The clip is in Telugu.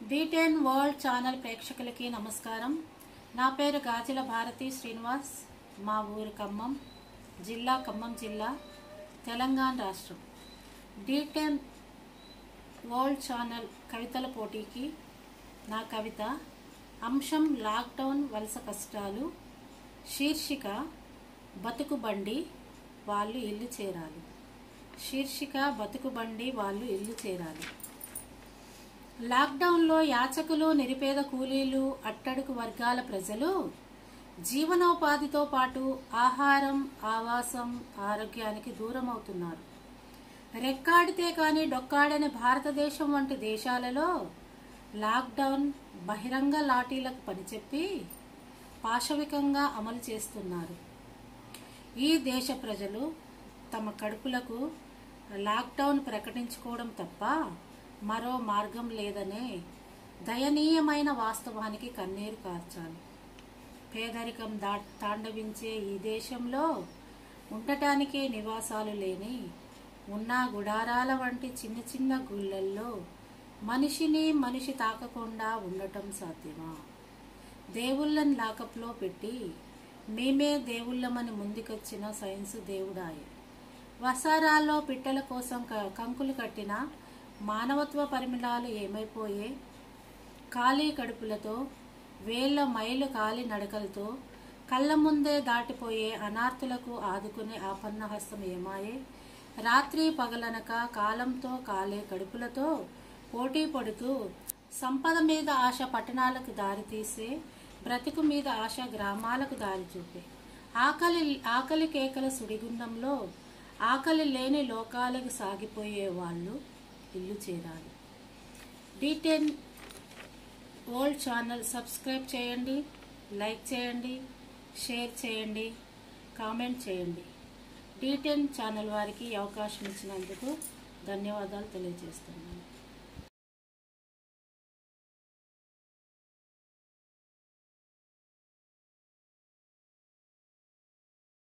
డీటెన్ వరల్డ్ ఛానల్ ప్రేక్షకులకి నమస్కారం నా పేరు గాజుల భారతి శ్రీనివాస్ మా ఊరు ఖమ్మం జిల్లా ఖమ్మం జిల్లా తెలంగాణ రాష్ట్రం డీటెన్ వరల్డ్ ఛానల్ కవితల పోటీకి నా కవిత అంశం లాక్డౌన్ వలస కష్టాలు శీర్షిక బతుకు బండి వాళ్ళు ఇల్లు చేరాలి శీర్షిక బతుకు బండి వాళ్ళు ఇల్లు చేరాలి లాక్డౌన్లో యాచకులు నిరుపేద కూలీలు అట్టడుగు వర్గాల ప్రజలు జీవనోపాధితో పాటు ఆహారం ఆవాసం ఆరోగ్యానికి దూరం అవుతున్నారు రెక్కాడితే కానీ డొక్కాడని భారతదేశం వంటి దేశాలలో లాక్డౌన్ బహిరంగ లాఠీలకు పనిచెప్పి పాశవికంగా అమలు చేస్తున్నారు ఈ దేశ ప్రజలు తమ కడుపులకు లాక్డౌన్ ప్రకటించుకోవడం తప్ప మరో మార్గం లేదనే దయనీయమైన వాస్తవానికి కన్నీరు కార్చాలి పేదరికం దా తాండవించే ఈ దేశంలో ఉండటానికే నివాసాలు లేని ఉన్న గుడారాల వంటి చిన్న చిన్న గుళ్ళల్లో మనిషిని మనిషి తాకకుండా ఉండటం సాధ్యమా దేవుళ్ళని లాకప్లో పెట్టి మేమే దేవుళ్ళమని ముందుకొచ్చిన సైన్స్ దేవుడాయే వసారాల్లో పిట్టల కోసం క- కంకులు కట్టిన మానవత్వ పరిమళాలు ఏమైపోయే ఖాళీ కడుపులతో వేళ్ల మైలు కాలి నడకలతో కళ్ళ ముందే దాటిపోయే అనార్థులకు ఆదుకునే ఆపన్న హస్తం ఏమాయే రాత్రి పగలనక కాలంతో కాలే కడుపులతో పోటీ పడుతూ సంపద మీద ఆశ పట్టణాలకు దారితీసే బ్రతుకు మీద ఆశ గ్రామాలకు దారి చూపే ఆకలి ఆకలి కేకల సుడిగుండంలో ఆకలి లేని లోకాలకు సాగిపోయే వాళ్ళు ఇల్లు చేరాలి డీటెన్ ఓల్డ్ ఛానల్ సబ్స్క్రైబ్ చేయండి లైక్ చేయండి షేర్ చేయండి కామెంట్ చేయండి డీటెన్ ఛానల్ వారికి ఈ అవకాశం ఇచ్చినందుకు ధన్యవాదాలు తెలియజేస్తున్నాను